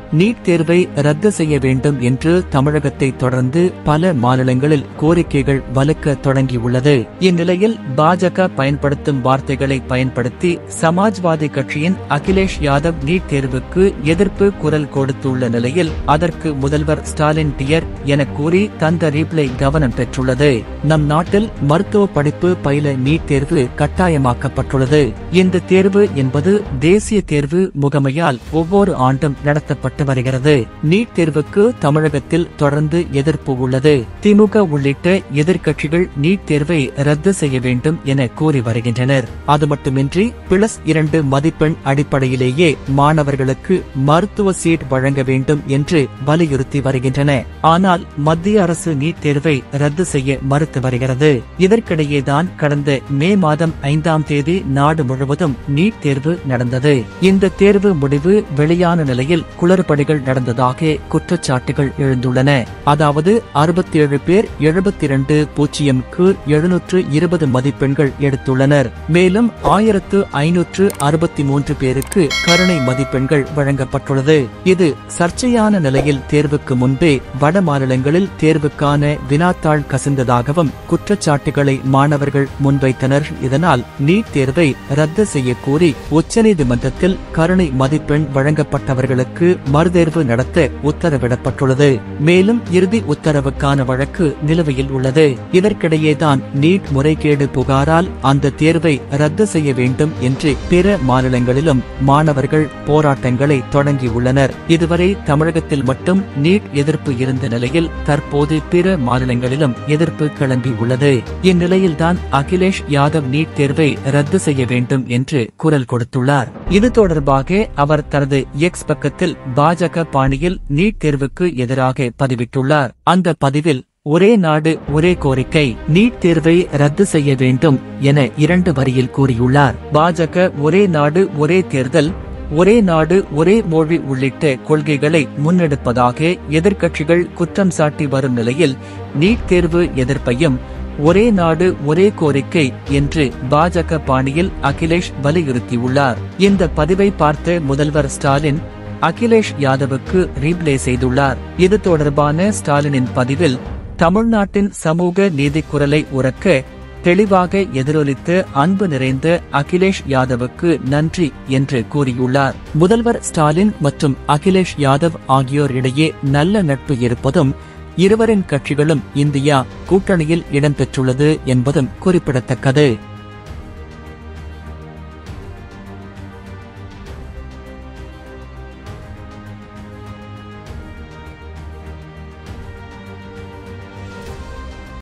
NEET தேர்வை ரத்து செய்ய வேண்டும் என்று தமிழகத்தை தொடர்ந்து பல மாநிலங்களில் கோரிக்கைகள் வலுக்க தொடங்கியுள்ளது இந்நிலையில் பாஜக பயன்படுத்தும் வார்த்தைகளை பயன்படுத்தி சமாஜ்வாதி கட்சியின் அகிலேஷ் யாதவ் நீட் தேர்வுக்கு எதிர்ப்பு குரல் கொடுத்துள்ள நிலையில் அதற்கு முதல்வர் ஸ்டாலின் டியர் என கூறி தந்த ரீப்ளை கவனம் பெற்றுள்ளது நம் நாட்டில் மருத்துவ படிப்பு பயில நீட் தேர்வு கட்டாயமாக்கப்பட்டுள்ளது இந்த தேர்வு என்பது தேசிய தேர்வு முகமையால் ஒவ்வொரு ஆண்டும் நடத்தப்பட்டு வருகிறது நீட் தேர்வுக்கு தமிழகத்தில் தொடர்ந்து எதிர்ப்பு உள்ளது திமுக உள்ளிட்ட எதிர்க்கட்சிகள் நீட் தேர்வை ரத்து செய்ய வேண்டும் என கூறி வருகின்றனர் அது மட்டுமின்றி பிளஸ் இரண்டு மதிப்பெண் அடிப்படையிலேயே மாணவர்களுக்கு மருத்துவ சீட் வழங்க வேண்டும் என்று வலியுறுத்தி வருகின்றன ஆனால் மத்திய அரசு நீட் தேர்வை ரத்து செய்ய மறுத்து வருகிறது இதற்கிடையேதான் கடந்த மே மாதம் ஐந்தாம் தேதி நாடு முழுவதும் நீட் தேர்வு நடந்தது இந்த தேர்வு முடிவு வெளியான நிலையில் குளறுபடிகள் நடந்ததாக குற்றச்சாட்டுகள் எழுந்துள்ளன அதாவது அறுபத்தி ஏழு பேர் எழுபத்தி இரண்டு பூஜ்ஜியம்க்கு எழுநூற்று இருபது மதிப்பெண்கள் எடுத்துள்ளனர் மேலும் ஆயிரத்து ஐநூற்று அறுபத்தி மூன்று பேருக்கு கருணை மதிப்பெண்கள் வழங்கப்பட்டுள்ளது இது சர்ச்சையான நிலையில் தேர்வுக்கு முன்பே வட மாநிலங்களில் தேர்வுக்கான வினாத்தாள் கசிந்ததாகவும் குற்றச்சாட்டுகளை மாணவர்கள் முன்வைத்தனர் இதனால் நீட் தேர்வை ரத்து செய்ய கோரி உச்சநீதிமன்றத்தில் கருணை மதிப்பெண் வழங்கப்பட்டவர்களுக்கு மறுதேர்வு நடத்த உத்தரவிடப்பட்டுள்ளது மேலும் இறுதி உத்தரவுக்கான வழக்கு நிலுவையில் உள்ளது இதற்கிடையேதான் நீட் முறைகேடு புகாரால் அந்த தேர்வை ரத்து செய்ய வேண்டும் என்று பிற மாநிலங்களிலும் மாணவர்கள் போராட்டங்களை தொடங்கியுள்ளனர் இதுவரை தமிழகத்தில் மட்டும் நீட் எதிர்ப்பு இருந்த நிலையில் தற்போது பிற மாநிலங்களிலும் எதிர்ப்பு கிளம்பி உள்ளது இந்நிலையில்தான் அகிலேஷ் யாதவ் நீட் தேர்வை ரத்து செய்ய வேண்டும் என்று குரல் கொடுத்துள்ளார் இது தொடர்பாக அவர் தனது எக்ஸ் பக்கத்தில் பாஜக பாணியில் நீட் தேர்வுக்கு எதிராக பதிவிட்டுள்ளார் அந்த பதிவில் ஒரே நாடு ஒரே கோரிக்கை நீட் தேர்வை ரத்து செய்ய வேண்டும் என இரண்டு வரியில் கூறியுள்ளார் பாஜக ஒரே நாடு ஒரே தேர்தல் ஒரே நாடு ஒரே மொழி உள்ளிட்ட கொள்கைகளை முன்னெடுப்பதாக எதிர்க்கட்சிகள் குற்றம் சாட்டி வரும் நிலையில் நீட் தேர்வு எதிர்ப்பையும் ஒரே நாடு ஒரே கோரிக்கை என்று பாஜக பாணியில் அகிலேஷ் வலியுறுத்தியுள்ளார் இந்த பதிவை பார்த்த முதல்வர் ஸ்டாலின் அகிலேஷ் யாதவுக்கு ரீப்ளே செய்துள்ளார் இது தொடர்பான ஸ்டாலினின் பதிவில் தமிழ்நாட்டின் சமூக நீதிக் குரலை உறக்க தெளிவாக எதிரொலித்து அன்பு நிறைந்த அகிலேஷ் யாதவுக்கு நன்றி என்று கூறியுள்ளார் முதல்வர் ஸ்டாலின் மற்றும் அகிலேஷ் யாதவ் ஆகியோர் இடையே நல்ல நட்பு இருப்பதும் இருவரின் கட்சிகளும் இந்தியா கூட்டணியில் இடம்பெற்றுள்ளது என்பதும் குறிப்பிடத்தக்கது